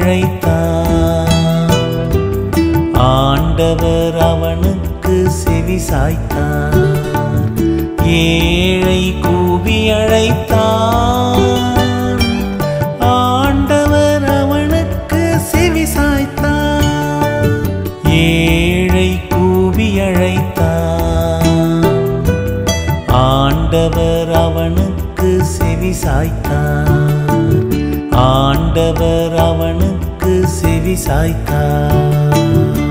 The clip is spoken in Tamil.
அழைத்தான் ஆண்டவர் அவனுக்கு செவி சாய்த்தார் ஏழை கூவி அழைத்தான் ஆண்டவர் அவனுக்கு செவி சாய்த்தார் ஏழை கூவி அழைத்தான் ஆண்டவர் அவனுக்கு செவி சாய்த்தார் ஆண்டவர் அவனுக்கு செவி சாய்த்தார்